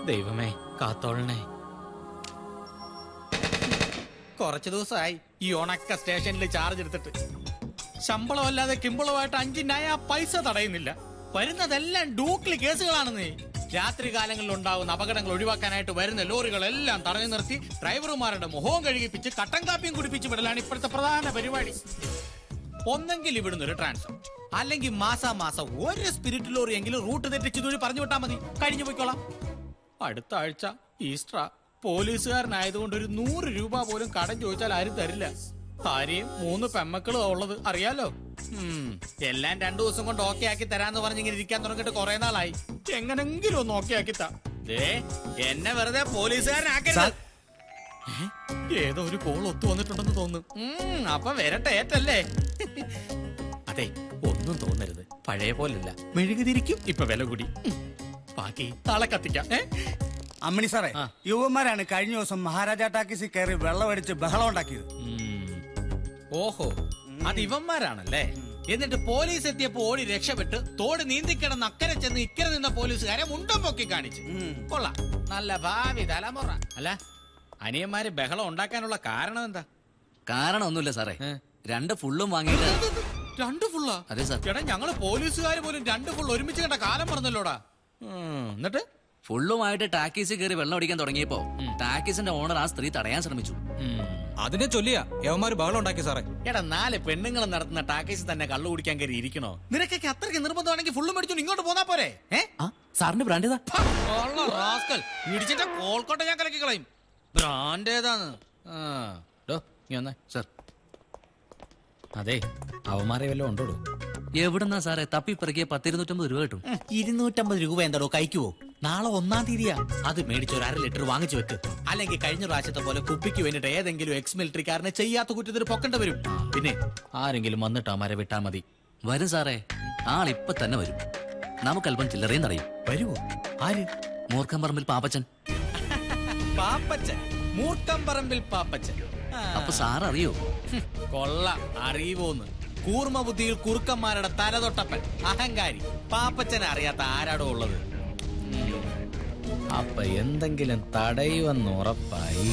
ദൈവമേ കാത്തോളണേ കുറച്ചു ദിവസമായി ഈ ഉണക്ക സ്റ്റേഷനിൽ ചാർജ് എടുത്തിട്ട് ശമ്പളം അല്ലാതെ കിമ്പളമായിട്ട് അഞ്ചിനായ ആ പൈസ തടയുന്നില്ല വരുന്നതെല്ലാം ഡൂക്ലി കേസുകളാണെന്നേ രാത്രി കാലങ്ങളിൽ ഉണ്ടാകുന്ന അപകടങ്ങൾ ഒഴിവാക്കാനായിട്ട് വരുന്ന ലോറികളെല്ലാം തടഞ്ഞു നിർത്തി ഡ്രൈവർമാരുടെ മുഖവും കഴുകിപ്പിച്ച് കട്ടൻ കാപ്പിയും കുടിപ്പിച്ച് വിടലാണ് ഇപ്പോഴത്തെ പ്രധാന പരിപാടി ഒന്നെങ്കിൽ ഇവിടുന്ന് ഒരു ട്രാൻസ്ഫർ അല്ലെങ്കിൽ മാസാ മാസം ഒരു സ്പിരിറ്റ് ലോറി എങ്കിലും റൂട്ട് തെറ്റിച്ച് ഇതുവഴി പറഞ്ഞു വിട്ടാൽ മതി കഴിഞ്ഞു പോയിക്കോളാം അടുത്ത ആഴ്ച ഈസ്റ്റർ പോലീസുകാരനായതുകൊണ്ട് ഒരു നൂറ് രൂപ പോലും കടം ചോദിച്ചാൽ ആരും തരില്ല ഭാര്യയും മൂന്ന് പെമ്മക്കളും ഉള്ളത് അറിയാലോ ഉം, എല്ലാം രണ്ടു ദിവസം കൊണ്ട് ഓക്കെ ആക്കി തരാന്ന് പറഞ്ഞിങ്ങനെ ഇരിക്കാൻ തുടങ്ങിയിട്ട് കുറെ നാളായി എങ്ങനെങ്കിലും ഒന്ന് ഓക്കെ ആക്കി താ ദേ എന്നെ വെറുതെ പോലീസുകാരനാക്കരുത് ഏ? ഏതോ ഒരു കോൾ ഒത്തു വന്നിട്ടുണ്ടെന്ന് തോന്നുന്നു ഉം, അപ്പൊ വരട്ടെ ഏറ്റല്ലേ അതെ ഒന്നും തോന്നരുത് പഴയ പോലല്ല മെഴുകുതിരിക്കും ഇപ്പൊ വില കൂടി ഉം. ബാക്കി നാളെ കത്തിക്കാം ഏ അമ്മണി സാറേ ആ. യുവന്മാരാണ് കഴിഞ്ഞ ദിവസം മഹാരാജ ടാക്കീസിൽ കയറി വെള്ളമടിച്ച് ബഹളം ഉണ്ടാക്കിയത് ഉം. ഓഹോ അത് ഇവന്മാരാണല്ലേ എന്നിട്ട് പോലീസ് എത്തിയപ്പോ ഓടി രക്ഷപ്പെട്ട് തോട് നീന്തിക്കിടന്ന് അക്കരെ ചെന്ന് ഇക്കരെ നിന്ന പോലീസുകാരെ മുണ്ടം പൊക്കി കാണിച്ചു കൊള്ളാം നല്ല ഭാവി തലമുറ അല്ല അനിയന്മാര് ബഹളം ഉണ്ടാക്കാനുള്ള കാരണം എന്താ കാരണം ഒന്നുമില്ല സാറേ ഏ? രണ്ട് ഫുള്ളും വാങ്ങിയിട്ട് രണ്ട് ഫുള്ളാ അതെ സാർ ചേട്ടാ ഞങ്ങള് പോലീസുകാർ പോലും രണ്ട് ഫുൾ ഒരുമിച്ച് കണ്ട കാലം പറഞ്ഞല്ലോടാ ഉം, എന്നിട്ട് ഫുള്ളുമായിട്ട് ടാക്കീസിൽ കയറി വെള്ളം അടിക്കാൻ തുടങ്ങിയപ്പോ ടാക്കീസിന്റെ ഓണർ ആ സ്ത്രീ തടയാൻ ശ്രമിച്ചു ഉം. അതിനെ ചൊല്ലിയാ യവന്മാര് ബഹളം ഉണ്ടാക്കി സാറേ എടാ നാല് പെണ്ണുങ്ങൾ നടത്തുന്ന ടാക്കേസിൽ തന്നെ കള്ളു കുടിക്കാൻ കയറി ഇരിക്കണോ നിനക്കൊക്കെ അത്രയ്ക്ക് നിർബന്ധമാണെങ്കിൽ ഫുള്ളും മേടിച്ചോണ്ട് ഇങ്ങോട്ട് പോന്നാ പോരെ ഏ ആ സാറിന്റെ ബ്രാൻഡ് ഏതാ ഫ, കൊള്ള റാസ്കൽ. ഇടിച്ചിട്ട് കോൾക്കോട്ടെ ഞാൻ കലക്കി കളയും ബ്രാൻഡ് ഏതാന്ന് ആ, ഡോ, നീ വന്നേ. സാർ അതെ അവന്മാരെ വല്ലതും ഉണ്ടോ എവിടെന്നാ സാറേ തപ്പിപ്പിറക്കിയ പത്തിരുന്നൂറ്റമ്പത് രൂപ കിട്ടും ഇരുന്നൂറ്റമ്പത് രൂപ എന്താടോ കഴിക്കുവോ നാളെ ഒന്നാം തീയതിയാ അത് മേടിച്ച് ഒരു അര ലിറ്റർ വാങ്ങിച്ചു വെക്ക് അല്ലെങ്കിൽ കഴിഞ്ഞ പ്രാവശ്യത്തെ പോലെ കുപ്പിക്ക് വേണ്ടിട്ട് ഏതെങ്കിലും എക്സ് മിലിറ്ററിക്കാരനെ ചെയ്യാത്ത കുറ്റത്തിന് പൊക്കേണ്ടി വരും പിന്നെ ആരെങ്കിലും വന്നിട്ട് അമാരെ വിട്ടാ മതി വരും സാറേ ആളിപ്പൊ തന്നെ വരും നമുക്കല്പം ചില്ലറയും തടയും വരുവോ ആര് മൂർഖം പറമ്പിൽ പാപ്പച്ചൻ പാപ്പച്ചൻ മൂർക്കം പറമ്പിൽ പാപ്പച്ചൻ ആ. അപ്പൊ സാർ അറിയോ ഹും, കൊള്ള അറിയുവോന്ന് കൂർമ്മ ബുദ്ധിയിൽ കുറുക്കന്മാരുടെ തലതൊട്ടപ്പൻ അഹങ്കാരി പാപ്പച്ചനെ അറിയാത്ത ആരാടോ ഉള്ളത് ഉം. അപ്പൊ എന്തെങ്കിലും തടയുമെന്ന് ഉറപ്പായി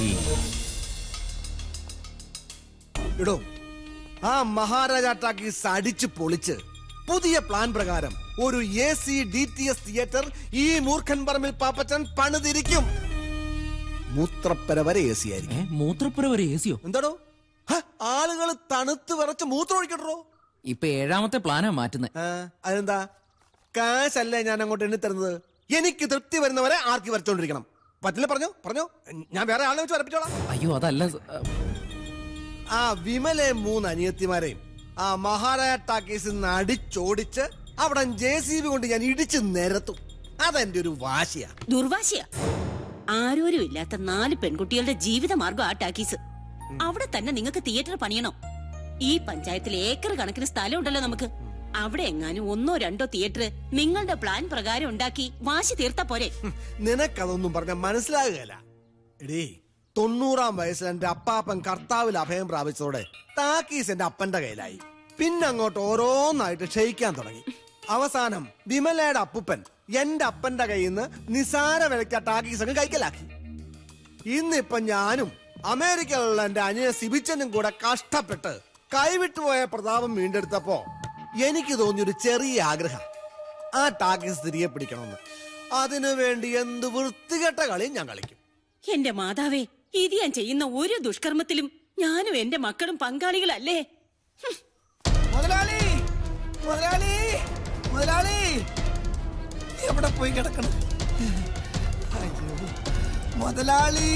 ഇടോ ആ മഹാരാജ ടാക്കീസ് അടിച്ച് പൊളിച്ച് പുതിയ പ്ലാൻ പ്രകാരം ഒരു A C D T S theatre ഈ മൂർഖൻ പറമ്പിൽ പാപ്പച്ചൻ പണിതിരിക്കും മൂത്രപ്പര വരെ എ സി ആയിരിക്കും മൂത്രപ്പുര ഒരു എ സിയോ എന്താടോ ആളുകൾ തണുത്ത് വിറച്ച് മൂത്രം ഒഴിക്കട്ടോ ഇപ്പൊ ഏഴാമത്തെ പ്ലാനാ മാറ്റുന്നത് അതെന്താ കാശല്ലേ ഞാൻ അങ്ങോട്ട് എണ്ണി തരുന്നത് എനിക്ക് തൃപ്തി വരുന്നവരെ ആർക്കി വരച്ചോണ്ടിരിക്കണം പറ്റില്ല പറഞ്ഞോ പറഞ്ഞോ ഞാൻ വേറെ ആളെ വെച്ച് വരപ്പിച്ചോളാം അയ്യോ അതല്ല സ- ആ വിമലെ മൂന്ന് അനിയത്തിമാരെയും ആ മഹാരാജ ടാക്കീസിൽ നിന്ന് അടിച്ചോടിച്ച് അവിടെ ജെ സി ബി കൊണ്ട് ഞാൻ ഇടിച്ച് നിരത്തും അതെന്റെ ഒരു വാശിയാ ദുർവാശിയ ആരോരും ഇല്ലാത്ത നാല് പെൺകുട്ടികളുടെ ജീവിതമാർഗം ആ ടാക്കീസ് അവിടെ തന്നെ നിങ്ങൾക്ക് തിയേറ്റർ പണിയണോ ഈ പഞ്ചായത്തിൽ ഏക്കർ കണക്കിന് സ്ഥലം ഉണ്ടല്ലോ നമുക്ക് അവിടെ എങ്ങാനും ഒന്നോ രണ്ടോ തിയേറ്റർ നിങ്ങളുടെ പ്ലാൻ പ്രകാരം ഉണ്ടാക്കി വാശി തീർത്താ പോരെ ഹും, നിനക്കതൊന്നും പറഞ്ഞ മനസ്സിലാകുകയല്ല എടീ തൊണ്ണൂറാം വയസ്സിൽ എന്റെ അപ്പാപ്പൻ കർത്താവിൽ അഭയം പ്രാപിച്ചതോടെ താക്കീസ് എന്റെ അപ്പന്റെ കയ്യിലായി പിന്നെ അങ്ങോട്ട് ഓരോന്നായിട്ട് ക്ഷയിക്കാൻ തുടങ്ങി അവസാനം വിമലയുടെ അപ്പുപ്പൻ എന്റെ അപ്പന്റെ കയ്യിൽ നിന്ന് നിസാര വിലയ്ക്ക് ആ ടാക്കീസ് അങ്ങ് കൈക്കലാക്കി ഇന്നിപ്പൊ ഞാനും അമേരിക്കയിലുള്ള എന്റെ അനിയ സിബിച്ചനും കൂടെ കഷ്ടപ്പെട്ട് കൈവിട്ടുപോയ പ്രതാപം വീണ്ടെടുത്തപ്പോ എനിക്ക് തോന്നിയൊരു ചെറിയ ആഗ്രഹം ആ ടാക്കീസ് തിരികെ പിടിക്കണമെന്ന് അതിനു വേണ്ടി എന്ത് വൃത്തികെട്ട കളിയും ഞാൻ കളിക്കും എന്റെ മാതാവേ ഇത് ഞാൻ ചെയ്യുന്ന ഒരു ദുഷ്കർമ്മത്തിലും ഞാനും എന്റെ മക്കളും പങ്കാളികളല്ലേ മുതലാളി മുതലാളി മുതലാളി എവിടെ പോയി കിടക്കണം അയ്യോ. മുതലാളി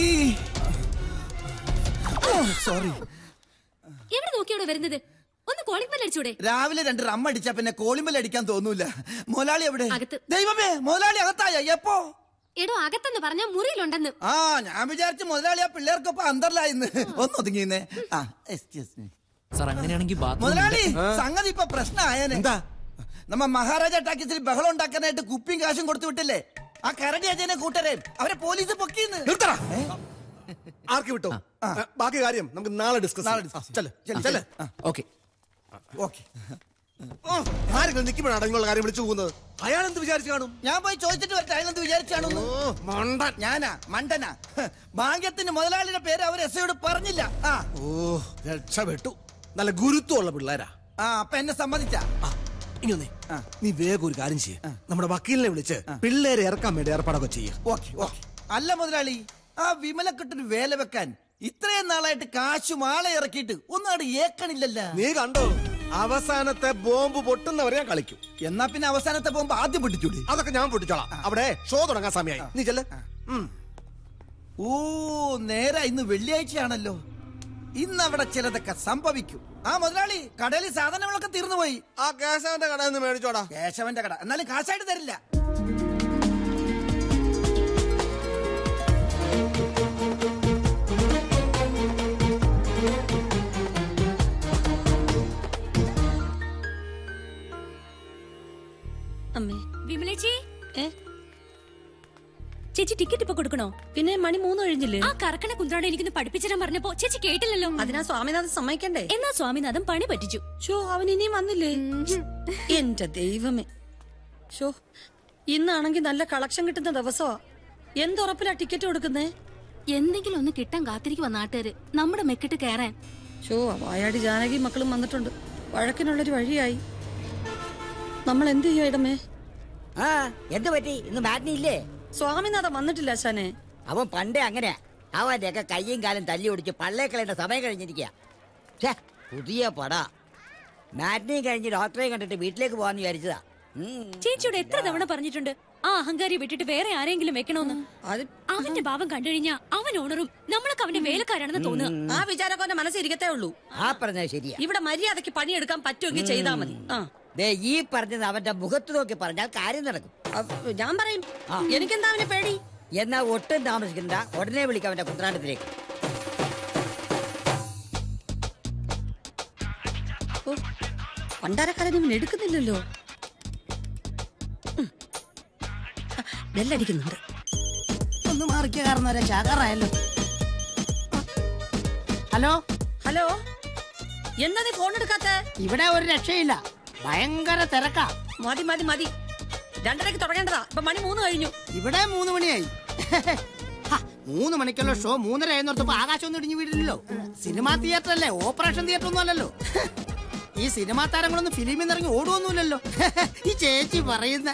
സോറി എവിടെ നോക്കിയോടെ വരുന്നത് ഒന്ന് കോളിംഗ് ബെൽ അടിച്ചൂടെ രാവിലെ രണ്ട് റമ്മ അടിച്ചാ പിന്നെ കോളിമ്പൽ അടിക്കാൻ തോന്നൂല മുതലാളി എവിടെ അകത്ത്. ദൈവമേ മുതലാളി അകത്തായ എപ്പോ എടോ അകത്തെന്ന് പറഞ്ഞ മുറിയിലുണ്ടെന്ന് ആ ഞാൻ വിചാരിച്ചു മുതലാളി ആ പിള്ളേർക്കൊപ്പം അന്തർലായിന്ന് ഒന്ന് ഒതുങ്ങിന്നേ ആ എക്സ്ക്യൂസ് മീ സാർ അങ്ങനെയാണെങ്കിൽ മുതലാളി ബാത്റൂം സംഗതി ഇപ്പൊ പ്രശ്നമായേനെ എന്താ നമ്മ മഹാരാജ ടാക്കീസിൽ ബഹളം ഉണ്ടാക്കാനായിട്ട് കുപ്പിയും കാശും കൊടുത്തു വിട്ടില്ലേ ആ കരടി അജയനെ കൂട്ടരെ അവരെ പോലീസ് പൊക്കിന്ന് നിർത്തടാ ആർക്ക് വിട്ടോ ബാക്കി കാര്യം നമുക്ക് നാളെ ഡിസ്കസ് നാളെ discuss ചെയ്യാം. ചെല് ചെല് ഓക്കെ ഓക്കെ ആരെങ്കിലും നിൽക്കുമ്പോഴാണ് ഇങ്ങനെയുള്ള കാര്യം വിളിച്ചു പോകുന്നത് അയാൾ എന്ത് വിചാരിച്ചു കാണും ഞാൻ പോയി ചോദിച്ചിട്ട് വരട്ടെ അയാളെന്ത് വിചാരിച്ചാണോ ഓ മണ്ടൻ ഞാനാ മണ്ടനാ ഹ്, ഭാഗ്യത്തിന് മുതലാളിയുടെ പേര് അവർ എസ് ഐയോട് പറഞ്ഞില്ല ആ ഓ രക്ഷപ്പെട്ടു നല്ല ഗുരുത്വമുള്ള പിള്ളേരാ ആ അപ്പൊ എന്നെ സമ്മതിച്ചാ ആ, ഇനി വന്നേ. നീ വേഗം ഒരു കാര്യം ചെയ്യ നമ്മുടെ വക്കീലിനെ വിളിച്ച് പിള്ളേരെ ഇറക്കാൻ വേണ്ടി ഏർപ്പാടൊക്കെ ചെയ്യ ഓക്കെ ഓക്കെ അല്ല മുതലാളി ആ വിമലക്കെട്ടിന് വേല വെക്കാൻ ഇത്രയും നാളായിട്ട് കാശും ആളെ ഇറക്കിയിട്ട് ഒന്നും അവിടെ ഏക്കണില്ലല്ല നീ കണ്ടോ അവസാനത്തെ ബോംബ് പൊട്ടുന്നവരെ ഞാൻ കളിക്കും എന്നാ പിന്നെ അവസാനത്തെ പോകുമ്പോ ആദ്യം പൊട്ടിച്ചൂടി അതൊക്കെ ഞാൻ പൊട്ടിച്ചോളാം അവിടെ ഷോ തുടങ്ങാൻ സമയമായി നീ ചെല്ല് ഉം. ഓ നേരെ ഇന്ന് വെള്ളിയാഴ്ചയാണല്ലോ ഇന്ന് അവിടെ ചിലതൊക്കെ സംഭവിക്കും ആ മുതലാളി കടയിൽ സാധനങ്ങളൊക്കെ തീർന്നുപോയി ആ കേശവന്റെ കടയിൽ നിന്ന് മേടിച്ചോടാ കേശവന്റെ കട എന്നാലും കാശായിട്ട് തരില്ല അമ്മേ വിമലേച്ചി ഏ ചേച്ചി ടിക്കറ്റ് ഇപ്പൊ കൊടുക്കണോ പിന്നെ മണി മൂന്ന് കഴിഞ്ഞില്ലേ ആ കറക്കണ കുന്ത്രാണ്ട് എനിക്കൊന്ന് പഠിപ്പിച്ചിടാൻ പറഞ്ഞപ്പോ ചേച്ചി കേട്ടില്ലല്ലോ അതിനാ സ്വാമിനാഥൻ സമ്മതിക്കണ്ടേ എന്നാ സ്വാമിനാഥൻ പണി പറ്റിച്ചു ഷോ അവൻ ഇനിയും വന്നില്ലേ എന്റെ ദൈവമേ ഷോ ഇന്നാണെങ്കിൽ നല്ല കളക്ഷൻ കിട്ടുന്ന ദിവസമാ എന്തുറപ്പിലാ ടിക്കറ്റ് കൊടുക്കുന്നേ എന്തെങ്കിലും ഒന്ന് കിട്ടാൻ കാത്തിരിക്കുവാ നാട്ടുകാര് നമ്മുടെ മെക്കിട്ട് കയറാൻ ഷോ വായാടി ജാനകി മക്കളും വന്നിട്ടുണ്ട് വഴക്കിനുള്ളൊരു വഴിയായി നമ്മൾ എന്ത് ചെയ്യും ഇടമേ ആ എന്ത് പറ്റി ഇന്ന് മാറ്റിനി ഇല്ലേ സ്വാമിനാഥൻ വന്നിട്ടില്ല അശാനെ അവൻ പണ്ടേ അങ്ങനെ അവന്റെ ഒക്കെ കയ്യും കാലും തല്ലി ഒടിച്ച് പള്ളേ കളയേണ്ട സമയം കഴിഞ്ഞിരിക്കുക ഛേ പുതിയ പട മാറ്റിനെയും കഴിഞ്ഞ് ഡോക്ടറെ കണ്ടിട്ട് വീട്ടിലേക്ക് പോകാന്ന് വിചാരിച്ചതാ ഉം. ചേച്ചിയോട് എത്ര തവണ പറഞ്ഞിട്ടുണ്ട് ആ അഹങ്കാരി വിട്ടിട്ട് വേറെ ആരെങ്കിലും വെക്കണോന്ന് അത് അവന്റെ ഭാവം കണ്ടു കഴിഞ്ഞാ അവൻ ഓണറും നമ്മളൊക്കെ അവന്റെ വേലക്കാരാണെന്ന് തോന്നുക ആ വിചാരമൊക്കെ അവന്റെ മനസ്സിരിക്കത്തേ ഉള്ളൂ ആ പറഞ്ഞത് ശരിയാ ഇവിടെ മര്യാദക്ക് പണിയെടുക്കാൻ പറ്റുമെങ്കിൽ ചെയ്താൽ മതി ആ ദേ ഈ പറഞ്ഞത് അവന്റെ മുഖത്ത് നോക്കി പറഞ്ഞാൽ കാര്യം നടക്കും അ- ഞാൻ പറയും എനിക്കെന്താ അവനെ പേടി എന്നാ ഒട്ടും താമസിക്കണ്ട ഉടനെ വിളിക്കാം അവന്റെ കുത്രാണ്ടത്തിലേക്ക് ഓ, പണ്ടാരക്കാരൻ ഇവൻ എടുക്കുന്നില്ലല്ലോ ഉം. ആ, ബെല്ലടിക്കുന്നുണ്ട് ഒന്ന് മാറിക്ക കാരണം ചാകാറായല്ലോ ഹലോ ഹലോ എന്താ നീ ഫോൺ എടുക്കാത്ത ഇവിടെ ഒരു രക്ഷയില്ല ഭയങ്കര തിരക്കാ മതി മതി മതി രണ്ടരക്ക് തുടങ്ങേണ്ടതാ ഇപ്പൊ മണി മൂന്ന് കഴിഞ്ഞു ഇവിടെ മൂന്ന് മണിയായി ഹ, മൂന്ന് മണിക്കുള്ള ഷോ മൂന്നര ആയെന്നോർത്തപ്പോ ആകാശം ഒന്നും ഇടിഞ്ഞു വീടില്ലല്ലോ സിനിമാ തിയേറ്റർ അല്ലേ ഓപ്പറേഷൻ തിയേറ്റർ ഒന്നും അല്ലല്ലോ ഈ സിനിമാ താരങ്ങളൊന്നും ഫിലിമിൽ നിന്ന് ഇറങ്ങി ഓടുവൊന്നുമില്ലല്ലോ ഈ ചേച്ചി പറയുന്ന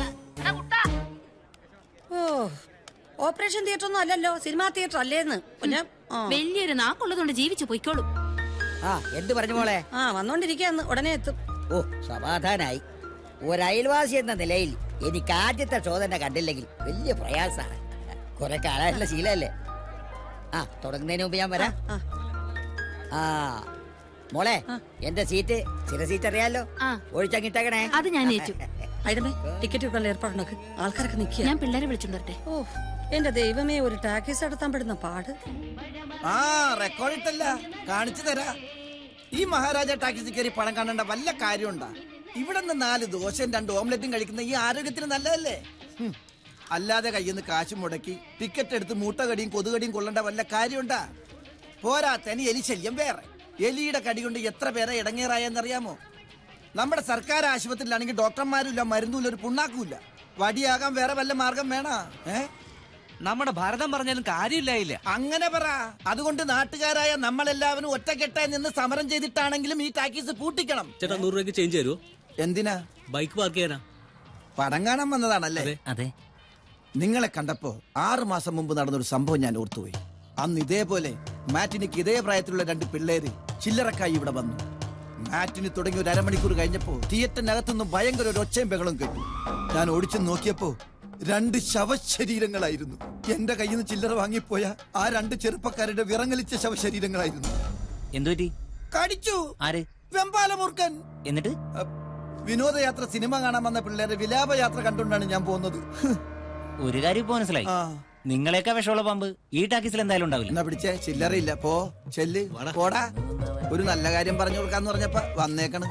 ഓ ഓപ്പറേഷൻ തിയേറ്റർ ഒന്നും അല്ലല്ലോ സിനിമാ തിയേറ്റർ അല്ലേന്ന് പിന്നെ ആ. വലിയൊരു നാക്കുള്ളതുകൊണ്ട് ജീവിച്ചു പൊയ്ക്കോളും ആ എന്ത് പറഞ്ഞു മോളെ ആ വന്നോണ്ടിരിക്കാന്ന് ഉടനെ എത്തും ഓ സമാധാനായി ഒരു അയൽവാസി എന്ന നിലയിൽ എനിക്ക് ആദ്യത്തെ ഷോ തന്നെ കണ്ടില്ലെങ്കിൽ വലിയ പ്രയാസാണ് കുറെ കാലമായിട്ടുള്ള ശീലല്ലേ ആ തുടങ്ങുന്നതിന് മുമ്പ് ഞാൻ വരാം ആ. ആ മോളെ എന്റെ സീറ്റ് ചില സീറ്റ് അറിയാലോ ആ. ഒഴിച്ചങ്ങിട്ടേക്കണേ അത് ഞാൻ ഏറ്റു ഐഡമേ ടിക്കറ്റ് വെക്കാനുള്ള ഏർപ്പാടുണ്ടാക്ക് ആൾക്കാരൊക്കെ നിൽക്കുക ഞാൻ പിള്ളേരെ വിളിച്ചോണ്ടേ ഓ എന്റെ ദൈവമേ ഒരു ടാക്സി നടത്താൻ പെടുന്ന പാട് ആ റെക്കോർഡ് ഇട്ടല്ല കാണിച്ചു തരാ ഈ മഹാരാജ ടാക്സി കയറി പണം കാണേണ്ട വല്ല കാര്യമുണ്ടാ ഇവിടെ നിന്ന് നാല് ദോശയും രണ്ട് ഓംലെറ്റും കഴിക്കുന്ന ഈ ആരോഗ്യത്തിന് നല്ലതല്ലേ ഹും. അല്ലാതെ കയ്യിൽ നിന്ന് കാശ് മുടക്കി ടിക്കറ്റ് എടുത്ത് മൂട്ടകടിയും കൊതുകടിയും കൊള്ളേണ്ട വല്ല കാര്യമുണ്ടാ പോരാത്തനി എലി ശല്യം വേറെ എലിയുടെ കടി കൊണ്ട് എത്ര പേരെ ഇടങ്ങേറായെന്നറിയാമോ നമ്മുടെ സർക്കാർ ആശുപത്രിയിലാണെങ്കിൽ ഡോക്ടർമാരുമില്ല മരുന്നുമില്ല ഒരു പുണ്ണാക്കുമില്ല വടിയാകാൻ വേറെ വല്ല മാർഗം വേണ ഏ നമ്മുടെ ഭാരതം പറഞ്ഞാലും കാര്യമില്ലായില്ല അങ്ങനെ പറ അതുകൊണ്ട് നാട്ടുകാരായ നമ്മളെല്ലാവരും ഒറ്റക്കെട്ടായി നിന്ന് സമരം ചെയ്തിട്ടാണെങ്കിലും ഈ ടാക്കീസ് പൂട്ടിക്കണം ചേട്ടാ നൂറ് രൂപയ്ക്ക് ചേഞ്ച് തരുമോ എന്തിനാ ബൈക്ക് പാർക്ക് ചെയ്യാനാ പടം കാണാൻ വന്നതാണല്ലേ അതെ നിങ്ങളെ കണ്ടപ്പോ ആറു മാസം മുമ്പ് നടന്നൊരു സംഭവം ഞാൻ ഓർത്തുപോയി അന്ന് ഇതേപോലെ മാറ്റിനിക്ക് ഇതേ പ്രായത്തിലുള്ള രണ്ട് പിള്ളേര് ചില്ലറക്കായി ഇവിടെ വന്നു മാറ്റിന് തുടങ്ങി ഒരു അരമണിക്കൂർ കഴിഞ്ഞപ്പോ തിയേറ്ററിനകത്തുനിന്ന് ഭയങ്കര ഒരു ഒച്ചയും ബഹളം കേട്ടു ഞാൻ ഓടിച്ചു നോക്കിയപ്പോ രണ്ട് ശവശരീരങ്ങളായിരുന്നു എന്റെ കയ്യിൽ നിന്ന് ചില്ലറ വാങ്ങിപ്പോയ ആ രണ്ട് ചെറുപ്പക്കാരുടെ വിറങ്ങലിച്ച ശവശരീരങ്ങളായിരുന്നു എന്തുപറ്റി കടിച്ചു ആര് വെമ്പാലമൂർക്കൻ എന്നിട്ട് അ, വിനോദയാത്ര സിനിമ കാണാൻ വന്ന പിള്ളേരെ വിലാപയാത്ര കണ്ടുകൊണ്ടാണ് ഞാൻ പോകുന്നത് ഒരു കാര്യം ഇപ്പൊ മനസ്സിലായി ആ നിങ്ങളെയൊക്കെ വിഷമുള്ള പമ്പ് ഈ ടാക്കീസിൽ എന്തായാലും ഉണ്ടാവില്ല എന്നാ പിടിച്ചേ ചില്ലറയില്ല പോ ചെല്ല് പോടാ ഒരു നല്ല കാര്യം പറഞ്ഞു കൊടുക്കാന്ന് പറഞ്ഞപ്പ വന്നേക്കണ്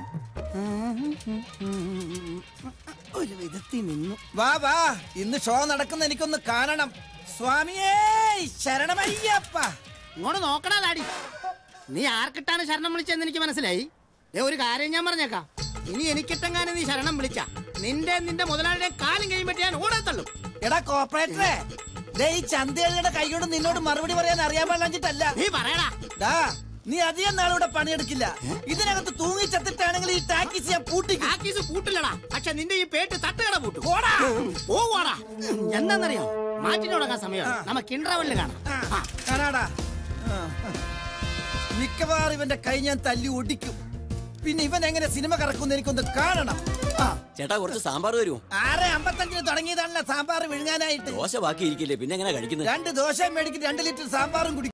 ഒരു വിധത്തിൽ നിന്നു വാ വാ ഇന്ന് ഷോ നടക്കുന്ന എനിക്കൊന്ന് കാണണം സ്വാമിയേ ശരണമയ്യപ്പ ഇങ്ങോട്ട് നോക്കണ ലാടി നീ ആർക്കിട്ടാണ് ശരണം വിളിച്ചെന്ന് എനിക്ക് മനസ്സിലായി ദേ ഒരു കാര്യം ഞാൻ പറഞ്ഞേക്കാം ഇനി എനിക്കിട്ടെങ്ങാനും നീ ശരണം വിളിച്ച നിന്റെ നിന്റെ മുതലാളിയുടെ കാലും കഴിയുമ്പോ ഞാൻ ഓടത്തള്ളു എടാ കോപ്പറേറ്ററെ ദേ ഈ ചന്തയുടെ കൈകൊണ്ട് നിന്നോട് മറുപടി പറയാൻ അറിയാൻ പാടില്ല നീ പറയടാ ഡാ നീ അധികം നാളിവിടെ പണിയെടുക്കില്ല ഇതിനകത്ത് തൂങ്ങി ചത്തിട്ടാണെങ്കിൽ ഈ ടാക്കീസ് ഞാൻ പൂട്ടിക്കും ടാക്കീസ് പൂട്ടില്ലടാ പക്ഷെ നിന്റെ ഈ പേട്ട് തട്ടുകട പൂട്ടും പോടാ പോവാടാ എന്താന്നറിയോ മാറ്റിന് തുടങ്ങാൻ സമയം നമുക്ക് ഇന്റർവെല്ല് കാണാം ആ. കാണാടാ ആ. മിക്കവാറും ഇവന്റെ കൈ ഞാൻ തല്ലി ഒടിക്കും പിന്നെ ഇവൻ എങ്ങനെ സിനിമ കറക്കുന്ന എനിക്കൊന്ന് കാണണം ആ. ചേട്ടാ കുറച്ച് സാമ്പാർ തരുമോ ആറ് അമ്പത്തഞ്ചിന് തുടങ്ങിയതാണല്ലോ സാമ്പാർ വിഴുങ്ങാനായിട്ട് ദോശ ബാക്കിയിരിക്കില്ലേ പിന്നെ എങ്ങനെ കഴിക്കുന്നത് രണ്ട് ദോശ മേടിക്കും രണ്ട് ലിറ്റർ സാമ്പാറും കുടിക്കും